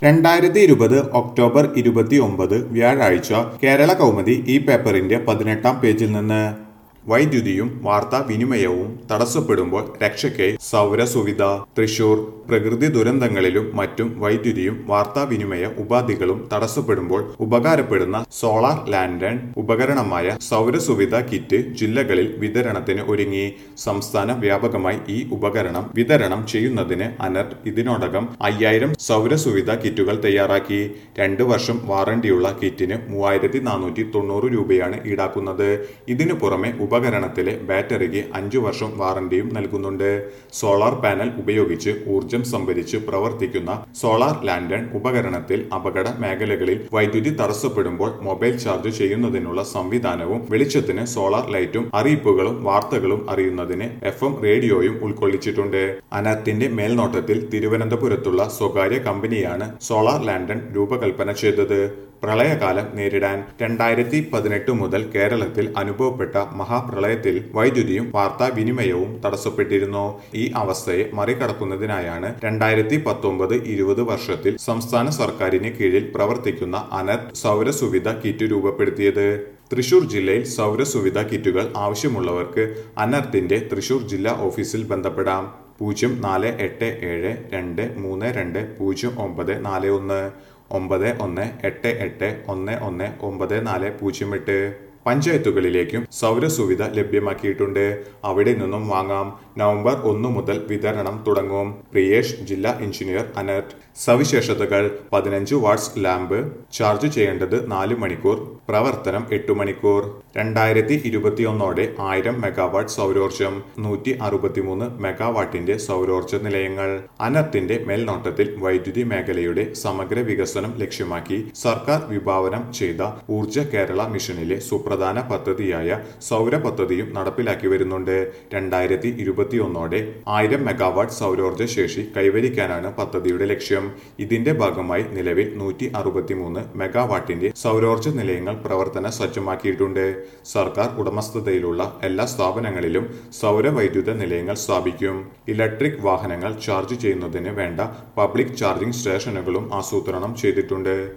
രണ്ടായിരത്തി ഇരുപത് ഒക്ടോബർ ഇരുപത്തി ഒമ്പത് വ്യാഴാഴ്ച കേരള കൗമുദി ഈ പേപ്പറിന്റെ പതിനെട്ടാം പേജിൽ നിന്ന് വൈദ്യുതിയും വാർത്താവിനിമയവും തടസ്സപ്പെടുമ്പോൾ രക്ഷയ്ക്കായി സൗരസുവിധ തൃശൂർ പ്രകൃതി ദുരന്തങ്ങളിലും മറ്റും വൈദ്യുതിയും വാർത്താവിനിമയ ഉപാധികളും തടസ്സപ്പെടുമ്പോൾ ഉപകാരപ്പെടുന്ന സോളാർ ലാൻഡൺ ഉപകരണമായ സൗരസുവിധ കിറ്റ് ജില്ലകളിൽ വിതരണത്തിന് ഒരുങ്ങി സംസ്ഥാന വ്യാപകമായി ഈ ഉപകരണം വിതരണം ചെയ്യുന്നതിന് അനർട്ട് ഇതിനോടകം അയ്യായിരം സൗരസുവിധ കിറ്റുകൾ തയ്യാറാക്കി രണ്ട് വർഷം വാറണ്ടിയുള്ള കിറ്റിന് മൂവായിരത്തി നാനൂറ്റി തൊണ്ണൂറ് രൂപയാണ് ഈടാക്കുന്നത് ഇതിനു പുറമെ ഉപകരണത്തിലെ ബാറ്ററിക്ക് അഞ്ചു വർഷം വാറണ്ടിയും നൽകുന്നുണ്ട് സോളാർ പാനൽ ഉപയോഗിച്ച് ഊർജം സംഭരിച്ച് പ്രവർത്തിക്കുന്ന സോളാർ ലാൻഡൺ ഉപകരണത്തിൽ അപകട മേഖലകളിൽ വൈദ്യുതി തടസ്സപ്പെടുമ്പോൾ മൊബൈൽ ചാർജ് ചെയ്യുന്നതിനുള്ള സംവിധാനവും വെളിച്ചത്തിന് സോളാർ ലൈറ്റും അറിയിപ്പുകളും വാർത്തകളും അറിയുന്നതിന് എഫ് എം റേഡിയോയും ഉൾക്കൊള്ളിച്ചിട്ടുണ്ട് അനർത്തിന്റെ മേൽനോട്ടത്തിൽ തിരുവനന്തപുരത്തുള്ള സ്വകാര്യ കമ്പനിയാണ് സോളാർ ലാൻഡൺ രൂപകൽപ്പന ചെയ്തത് പ്രളയകാലം നേരിടാൻ രണ്ടായിരത്തി പതിനെട്ട് മുതൽ കേരളത്തിൽ അനുഭവപ്പെട്ട മഹാപ്രളയത്തിൽ വൈദ്യുതിയും വാർത്താവിനിമയവും തടസ്സപ്പെട്ടിരുന്നു ഈ അവസ്ഥയെ മറികടക്കുന്നതിനായാണ് രണ്ടായിരത്തി പത്തൊമ്പത് ഇരുപത് വർഷത്തിൽ സംസ്ഥാന സർക്കാരിന് കീഴിൽ പ്രവർത്തിക്കുന്ന അനർട്ട് സൗരസുവിധ കിറ്റ് രൂപപ്പെടുത്തിയത് തൃശൂർ ജില്ലയിൽ സൗരസുവിധ കിറ്റുകൾ ആവശ്യമുള്ളവർക്ക് അനർത്തിന്റെ തൃശൂർ ജില്ലാ ഓഫീസിൽ ബന്ധപ്പെടാം പൂജ്യം നാല് എട്ട് ഏഴ് രണ്ട് മൂന്ന് രണ്ട് പൂജ്യം ഒമ്പത് നാല് ഒന്ന് ഒമ്പത് ഒന്ന് എട്ട് എട്ട് ഒന്ന് ഒന്ന് ഒമ്പത് നാല് പൂജ്യം എട്ട് പഞ്ചായത്തുകളിലേക്കും സൗരസുവിധ ലഭ്യമാക്കിയിട്ടുണ്ട് അവിടെ നിന്നും വാങ്ങാം നവംബർ ഒന്ന് മുതൽ വിതരണം തുടങ്ങും പ്രിയേഷ് ജില്ലാ എഞ്ചിനീയർ അനർട്ട് സവിശേഷതകൾ പതിനഞ്ച് വാട്ട്സ് ലാമ്പ് ചാർജ് ചെയ്യേണ്ടത് നാല് മണിക്കൂർ പ്രവർത്തനം എട്ട് മണിക്കൂർ രണ്ടായിരത്തി ഇരുപത്തിയൊന്നോടെ ആയിരം മെഗാവാട്ട് സൗരോർജം നൂറ്റി അറുപത്തിമൂന്ന് മെഗാവാട്ടിന്റെ സൗരോർജ നിലയങ്ങൾ അനർത്തിന്റെ മേൽനോട്ടത്തിൽ വൈദ്യുതി മേഖലയുടെ സമഗ്ര വികസനം ലക്ഷ്യമാക്കി സർക്കാർ വിഭാവനം ചെയ്ത ഊർജ കേരള മിഷനിലെ സുപ്രധാന പദ്ധതിയായ സൗര പദ്ധതിയും നടപ്പിലാക്കി വരുന്നുണ്ട് രണ്ടായിരത്തി ഇരുപത്തിയൊന്നോടെ ആയിരം മെഗാവാട്ട് സൗരോർജ ശേഷി കൈവരിക്കാനാണ് പദ്ധതിയുടെ ലക്ഷ്യം ഇതിന്റെ ഭാഗമായി നിലവിൽ നൂറ്റി അറുപത്തിമൂന്ന് മെഗാവാട്ടിന്റെ സൗരോർജ നിലയങ്ങൾ പ്രവർത്തന സജ്ജമാക്കിയിട്ടുണ്ട് സർക്കാർ ഉടമസ്ഥതയിലുള്ള എല്ലാ സ്ഥാപനങ്ങളിലും സൗര വൈദ്യുത നിലയങ്ങൾ സ്ഥാപിക്കും ഇലക്ട്രിക് വാഹനങ്ങൾ ചാർജ് ചെയ്യുന്നതിന് വേണ്ട പബ്ലിക് ചാർജിംഗ് സ്റ്റേഷനുകളും ആസൂത്രണം ചെയ്തിട്ടുണ്ട്